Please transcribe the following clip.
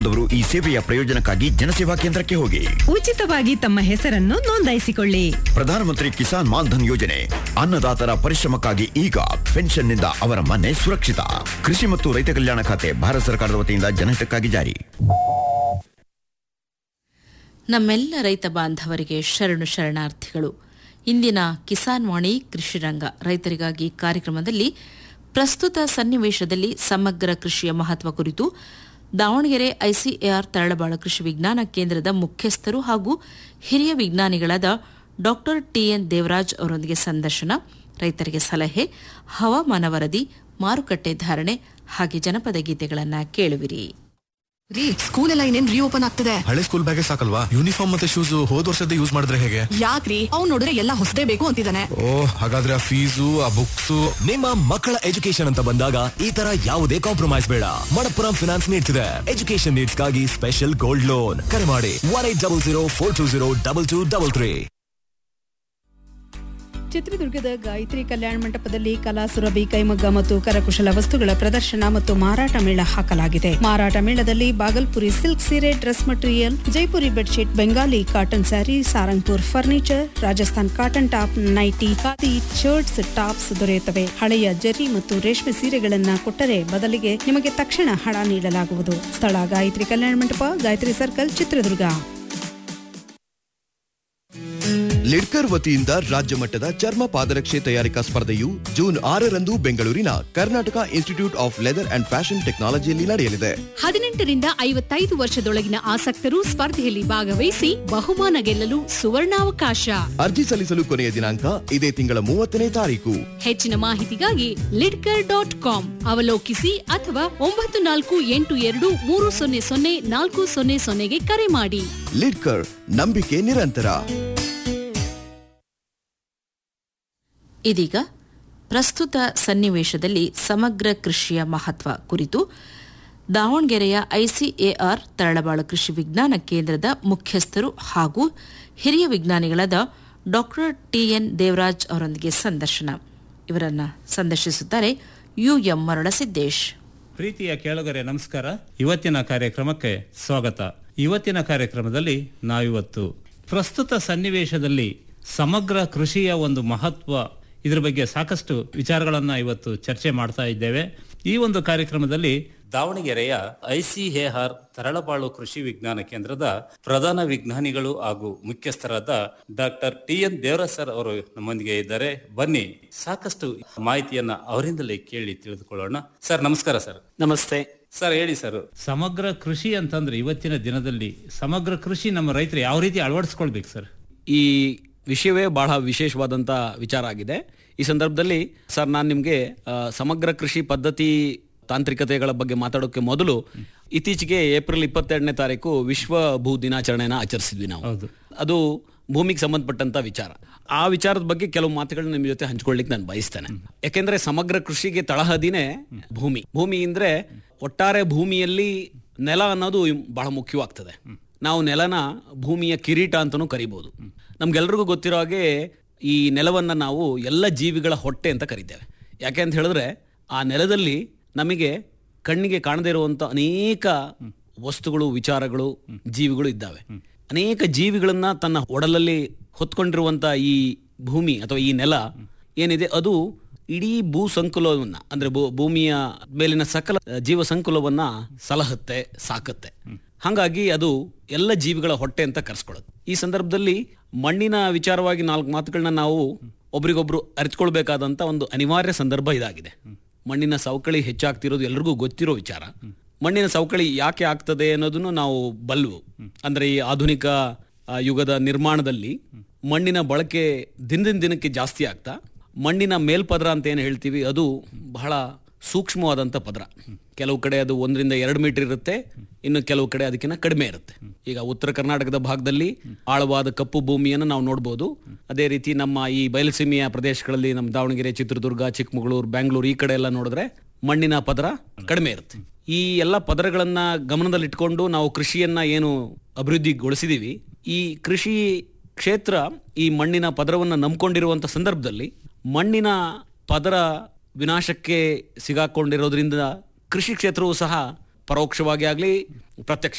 ದವರು ಈ ಸೇವೆಯ ಪ್ರಯೋಜನಕ್ಕಾಗಿ ಜನಸೇವಾ ಕೇಂದ್ರಕ್ಕೆ ಹೋಗಿ ಉಚಿತವಾಗಿ ತಮ್ಮ ಹೆಸರನ್ನು ನೋಂದಾಯಿಸಿಕೊಳ್ಳಿ ಪ್ರಧಾನಮಂತ್ರಿ ಕಿಸಾನ್ ಮಾನ್ಧನ್ ಯೋಜನೆ ಅನ್ನದಾತರ ಪರಿಶ್ರಮಕ್ಕಾಗಿ ಈಗ ಪೆನ್ಷನ್ನಿಂದ ಅವರ ಮನೆ ಸುರಕ್ಷಿತ ಕೃಷಿ ಮತ್ತು ರೈತ ಕಲ್ಯಾಣ ಖಾತೆ ಭಾರತ ಸರ್ಕಾರದ ವತಿಯಿಂದ ಜನಹಿತಕ್ಕಾಗಿ ಜಾರಿ ನಮ್ಮೆಲ್ಲ ರೈತ ಬಾಂಧವರಿಗೆ ಶರಣು ಶರಣಾರ್ಥಿಗಳು ಇಂದಿನ ಕಿಸಾನ್ ವಾಣಿ ಕೃಷಿರಂಗ ರೈತರಿಗಾಗಿ ಕಾರ್ಯಕ್ರಮದಲ್ಲಿ ಪ್ರಸ್ತುತ ಸನ್ನಿವೇಶದಲ್ಲಿ ಸಮಗ್ರ ಕೃಷಿಯ ಮಹತ್ವ ಕುರಿತು ದಾವಣಗೆರೆ ಐಸಿಎಆರ್ ತರಳಬಾಳ ಕೃಷಿ ವಿಜ್ಞಾನ ಕೇಂದ್ರದ ಮುಖ್ಯಸ್ಥರು ಹಾಗೂ ಹಿರಿಯ ವಿಜ್ಞಾನಿಗಳಾದ ಡಾಕ್ಟರ್ ಟಿಎನ್ ದೇವರಾಜ್ ಅವರೊಂದಿಗೆ ಸಂದರ್ಶನ ರೈತರಿಗೆ ಸಲಹೆ ಹವಾಮಾನ ವರದಿ ಮಾರುಕಟ್ಟೆ ಧಾರಣೆ ಹಾಗೆ ಜನಪದ ಗೀತೆಗಳನ್ನು ಕೇಳುವಿರಿ ರೀ ಸ್ಕೂಲ್ ಎಲ್ಲ ಇನ್ನೇನ್ ರೀಓಪನ್ ಆಗ್ತದೆ ಹಳೆ ಸ್ಕೂಲ್ ಬ್ಯಾಗೆ ಸಾಕಲ್ವಾ ಯೂನಿಫಾರ್ಮ್ ಮತ್ತೆ ಶೂಸ್ ಹೋದ್ ವರ್ಷದ ಯೂಸ್ ಮಾಡಿದ್ರೆ ಹೇಗೆ ಯಾಕ್ರಿ ಅವ್ನ್ ನೋಡಿದ್ರೆ ಎಲ್ಲ ಹೊಸದೇ ಬೇಕು ಅಂತಿದ್ದಾನೆ ಓ ಹಾಗಾದ್ರೆ ಆ ಫೀಸು ಆ ಬುಕ್ಸು ನಿಮ್ಮ ಮಕ್ಕಳ ಎಜುಕೇಶನ್ ಅಂತ ಬಂದಾಗ ಈ ತರ ಯಾವುದೇ ಕಾಂಪ್ರಮೈಸ್ ಬೇಡ ಮಣಪ್ಪುರಂ ಫಿನಾನ್ಸ್ ನೀಡ್ತಿದೆ ಎಜುಕೇಶನ್ ನೀಡ್ಸ್ಗಾಗಿ ಸ್ಪೆಷಲ್ ಗೋಲ್ಡ್ ಲೋನ್ ಕರೆ ಮಾಡಿ one eight double zero four two zero double two double three ಚಿತ್ರದುರ್ಗದ ಗಾಯತ್ರಿ ಕಲ್ಯಾಣ ಮಂಟಪದಲ್ಲಿ ಕಲಾ ಸುರಭಿ ಕೈಮಗ್ಗ ಮತ್ತು ಕರಕುಶಲ ವಸ್ತುಗಳ ಪ್ರದರ್ಶನ ಮತ್ತು ಮಾರಾಟ ಮೇಳ ಹಾಕಲಾಗಿದೆ ಮಾರಾಟ ಮೇಳದಲ್ಲಿ ಬಾಗಲ್ಪುರಿ ಸಿಲ್ಕ್ ಸೀರೆ dress material Jaipuri bedsheet Bengali cotton sari Sarangpur furniture Rajasthan cotton top nightie khadi shirts tops ದೊರೆಯುತ್ತವೆ ಹಳೆಯ ಜರಿ ಮತ್ತು ರೇಷ್ಮೆ ಸೀರೆಗಳನ್ನ ಕೊಟ್ಟರೆ ಬದಲಿಗೆ ನಿಮಗೆ ತಕ್ಷಣ ಹಣ ನೀಡಲಾಗುವುದು ಸ್ಥಳ ಗಾಯತ್ರಿ ಕಲ್ಯಾಣ ಮಂಟಪ ಗಾಯತ್ರಿ ಸರ್ಕಲ್ ಚಿತ್ರದುರ್ಗ ಲಿಡ್ಕರ್ ವತಿಯಿಂದ ರಾಜ್ಯ ಮಟ್ಟದ ಚರ್ಮ ಪಾದರಕ್ಷೆ ತಯಾರಿಕಾ ಸ್ಪರ್ಧೆಯು ಜೂನ್ ಆರರಂದು ಬೆಂಗಳೂರಿನ Karnataka institute of leather and fashion ಟೆಕ್ನಾಲಜಿಯಲ್ಲಿ ನಡೆಯಲಿದೆ ಹದಿನೆಂಟರಿಂದ ಐವತ್ತೈದು ವರ್ಷದೊಳಗಿನ ಆಸಕ್ತರು ಸ್ಪರ್ಧೆಯಲ್ಲಿ ಭಾಗವಹಿಸಿ ಬಹುಮಾನ ಗೆಲ್ಲಲು ಸುವರ್ಣಾವಕಾಶ ಅರ್ಜಿ ಸಲ್ಲಿಸಲು ಕೊನೆಯ ದಿನಾಂಕ ಇದೇ ತಿಂಗಳ ಮೂವತ್ತನೇ ತಾರೀಕು ಹೆಚ್ಚಿನ ಮಾಹಿತಿಗಾಗಿ ಲಿಡ್ಕರ್ ಡಾಟ್ ಕಾಮ್ ಅವಲೋಕಿಸಿ ಅಥವಾ ಒಂಬತ್ತು ನಾಲ್ಕು ಎಂಟು ಎರಡು ಮೂರು ಸೊನ್ನೆ ಸೊನ್ನೆ ನಾಲ್ಕು ಸೊನ್ನೆ ಸೊನ್ನೆಗೆ ಕರೆ ಮಾಡಿ ಲಿಡ್ಕರ್ ನಂಬಿಕೆ ನಿರಂತರ ಇದೀಗ ಪ್ರಸ್ತುತ ಸನ್ನಿವೇಶದಲ್ಲಿ ಸಮಗ್ರ ಕೃಷಿಯ ಮಹತ್ವ ಕುರಿತು ದಾವಣಗೆರೆಯ ಐಸಿಎಆರ್ ತರಳಬಾಳು ಕೃಷಿ ವಿಜ್ಞಾನ ಕೇಂದ್ರದ ಮುಖ್ಯಸ್ಥರು ಹಾಗೂ ಹಿರಿಯ ವಿಜ್ಞಾನಿಗಳಾದ ಡಾಕ್ಟರ್ ಟಿಎನ್ ದೇವರಾಜ್ ಅವರೊಂದಿಗೆ ಸಂದರ್ಶನ ಇವರನ್ನ ಸಂದರ್ಶಿಸುತ್ತಾರೆ ಯುಎಂ ಮರಳಸಿದ್ದೇಶ್ ಪ್ರೀತಿಯ ಕೇಳುಗರೆ ನಮಸ್ಕಾರ ಇವತ್ತಿನ ಕಾರ್ಯಕ್ರಮಕ್ಕೆ ಸ್ವಾಗತ ಇವತ್ತಿನ ಕಾರ್ಯಕ್ರಮದಲ್ಲಿ ನಾವಿವತ್ತು ಪ್ರಸ್ತುತ ಸನ್ನಿವೇಶದಲ್ಲಿ ಸಮಗ್ರ ಕೃಷಿಯ ಒಂದು ಮಹತ್ವ ಇದರ ಬಗ್ಗೆ ಸಾಕಷ್ಟು ವಿಚಾರಗಳನ್ನ ಇವತ್ತು ಚರ್ಚೆ ಮಾಡ್ತಾ ಇದ್ದೇವೆ ಈ ಒಂದು ಕಾರ್ಯಕ್ರಮದಲ್ಲಿ ದಾವಣಗೆರೆಯ ಐಸಿಎಆರ್ ತರಳಬಾಳು ಕೃಷಿ ವಿಜ್ಞಾನ ಕೇಂದ್ರದ ಪ್ರಧಾನ ವಿಜ್ಞಾನಿಗಳು ಹಾಗೂ ಮುಖ್ಯಸ್ಥರಾದ doctor T N Devaraj sir ಅವರು ನಮ್ಮೊಂದಿಗೆ ಇದ್ದಾರೆ ಬನ್ನಿ ಸಾಕಷ್ಟು ಮಾಹಿತಿಯನ್ನ ಅವರಿಂದಲೇ ಕೇಳಿ ತಿಳಿದುಕೊಳ್ಳೋಣ ಸರ್ ನಮಸ್ಕಾರ ಸರ್ ನಮಸ್ತೆ ಸರ್ ಹೇಳಿ ಸರ್ ಸಮಗ್ರ ಕೃಷಿ ಅಂತಂದ್ರೆ ಇವತ್ತಿನ ದಿನದಲ್ಲಿ ಸಮಗ್ರ ಕೃಷಿ ನಮ್ಮ ರೈತರು ಯಾವ ರೀತಿ ಅಳವಡಿಸ್ಕೊಳ್ಬೇಕು ಸರ್ ಈ ವಿಷಯವೇ ಬಹಳ ವಿಶೇಷವಾದಂಥ ವಿಚಾರ ಆಗಿದೆ ಈ ಸಂದರ್ಭದಲ್ಲಿ ಸರ್ ನಾನು ನಿಮಗೆ ಸಮಗ್ರ ಕೃಷಿ ಪದ್ಧತಿ ತಾಂತ್ರಿಕತೆಗಳ ಬಗ್ಗೆ ಮಾತಾಡೋಕೆ ಮೊದಲು ಇತ್ತೀಚೆಗೆ ಏಪ್ರಿಲ್ ಇಪ್ಪತ್ತೆರಡನೇ ತಾರೀಕು ವಿಶ್ವ ಭೂ ದಿನಾಚರಣೆನ ಆಚರಿಸಿದ್ವಿ ನಾವು ಅದು ಭೂಮಿಗೆ ಸಂಬಂಧಪಟ್ಟಂತ ವಿಚಾರ ಆ ವಿಚಾರದ ಬಗ್ಗೆ ಕೆಲವು ಮಾತುಗಳನ್ನ ನಿಮ್ಮ ಜೊತೆ ಹಂಚ್ಕೊಳ್ಳಿಕ್ಕೆ ನಾನು ಬಯಸ್ತೇನೆ ಯಾಕೆಂದ್ರೆ ಸಮಗ್ರ ಕೃಷಿಗೆ ತಳಹದಿನೇ ಭೂಮಿ ಭೂಮಿ ಅಂದ್ರೆ ಒಟ್ಟಾರೆ ಭೂಮಿಯಲ್ಲಿ ನೆಲ ಅನ್ನೋದು ಬಹಳ ಮುಖ್ಯವಾಗ್ತದೆ ನಾವು ನೆಲನ ಭೂಮಿಯ ಕಿರೀಟ ಅಂತಲೂ ಕರಿಬಹುದು ನಮ್ಗೆಲ್ರಿಗೂ ಗೊತ್ತಿರೋ ಹಾಗೆ ಈ ನೆಲವನ್ನ ನಾವು ಎಲ್ಲ ಜೀವಿಗಳ ಹೊಟ್ಟೆ ಅಂತ ಕರಿತೇವೆ ಯಾಕೆ ಅಂತ ಹೇಳಿದ್ರೆ ಆ ನೆಲದಲ್ಲಿ ನಮಗೆ ಕಣ್ಣಿಗೆ ಕಾಣದೇ ಇರುವಂತ ಅನೇಕ ವಸ್ತುಗಳು ವಿಚಾರಗಳು ಜೀವಿಗಳು ಇದ್ದಾವೆ ಅನೇಕ ಜೀವಿಗಳನ್ನ ತನ್ನ ಒಡಲಲ್ಲಿ ಹೊತ್ಕೊಂಡಿರುವಂತ ಈ ಭೂಮಿ ಅಥವಾ ಈ ನೆಲ ಏನಿದೆ ಅದು ಇಡೀ ಭೂ ಸಂಕುಲವನ್ನ ಅಂದ್ರೆ ಭೂ- ಭೂಮಿಯ ಮೇಲಿನ ಸಕಲ ಜೀವ ಸಂಕುಲವನ್ನ ಸಲಹುತ್ತೆ ಸಾಕುತ್ತೆ ಹಾಗಾಗಿ ಅದು ಎಲ್ಲ ಜೀವಿಗಳ ಹೊಟ್ಟೆ ಅಂತ ಕರೆಸ್ಕೊಳ್ಳುತ್ತೆ ಈ ಸಂದರ್ಭದಲ್ಲಿ ಮಣ್ಣಿನ ವಿಚಾರವಾಗಿ ನಾಲ್ಕು ಮಾತುಗಳನ್ನ ನಾವು ಒಬ್ರಿಗೊಬ್ರು ಅರಿತುಕೊಳ್ಬೇಕಾದಂತ ಒಂದು ಅನಿವಾರ್ಯ ಸಂದರ್ಭ ಇದಾಗಿದೆ ಮಣ್ಣಿನ ಸವಕಳಿ ಹೆಚ್ಚಾಗ್ತಿರೋದು ಎಲ್ರಿಗೂ ಗೊತ್ತಿರೋ ವಿಚಾರ ಮಣ್ಣಿನ ಸವಕಳಿ ಯಾಕೆ ಆಗ್ತದೆ ಅನ್ನೋದನ್ನು ನಾವು ಬಲ್ವು ಅಂದ್ರೆ ಈ ಆಧುನಿಕ ಆ, ಯುಗದ ನಿರ್ಮಾಣದಲ್ಲಿ ಮಣ್ಣಿನ ಬಳಕೆ ದಿನದಿಂದ ದಿನಕ್ಕೆ ಜಾಸ್ತಿ ಆಗ್ತಾ ಮಣ್ಣಿನ ಮೇಲ್ಪದರ ಅಂತ ಏನು ಹೇಳ್ತೀವಿ ಅದು ಬಹಳ ಸೂಕ್ಷ್ಮವಾದಂಥ ಪದರ ಕೆಲವು ಕಡೆ ಅದು ಒಂದರಿಂದ ಎರಡು ಮೀಟರ್ ಇರುತ್ತೆ ಇನ್ನು ಕೆಲವು ಕಡೆ ಅದಕ್ಕಿಂತ ಕಡಿಮೆ ಇರುತ್ತೆ ಈಗ ಉತ್ತರ ಕರ್ನಾಟಕದ ಭಾಗದಲ್ಲಿ ಆಳವಾದ ಕಪ್ಪು ಭೂಮಿಯನ್ನು ನಾವು ನೋಡ್ಬೋದು ಅದೇ ರೀತಿ ನಮ್ಮ ಈ ಬಯಲುಸೀಮೆಯ ಪ್ರದೇಶಗಳಲ್ಲಿ ನಮ್ಮ ದಾವಣಗೆರೆ ಚಿತ್ರದುರ್ಗ ಚಿಕ್ಕಮಗಳೂರು ಬ್ಯಾಂಗ್ಳೂರು ಈ ಕಡೆ ಎಲ್ಲ ನೋಡಿದ್ರೆ ಮಣ್ಣಿನ ಪದರ ಕಡಿಮೆ ಇರುತ್ತೆ ಈ ಎಲ್ಲ ಪದರಗಳನ್ನ ಗಮನದಲ್ಲಿಟ್ಕೊಂಡು ನಾವು ಕೃಷಿಯನ್ನ ಏನು ಅಭಿವೃದ್ಧಿಗೊಳಿಸಿದೀವಿ ಈ ಕೃಷಿ ಕ್ಷೇತ್ರ ಈ ಮಣ್ಣಿನ ಪದರವನ್ನು ನಂಬ್ಕೊಂಡಿರುವಂತ ಸಂದರ್ಭದಲ್ಲಿ ಮಣ್ಣಿನ ಪದರ ವಿನಾಶಕ್ಕೆ ಸಿಗಾಕೊಂಡಿರೋದ್ರಿಂದ ಕೃಷಿ ಕ್ಷೇತ್ರವು ಸಹ ಪರೋಕ್ಷವಾಗಿ ಆಗಲಿ ಪ್ರತ್ಯಕ್ಷ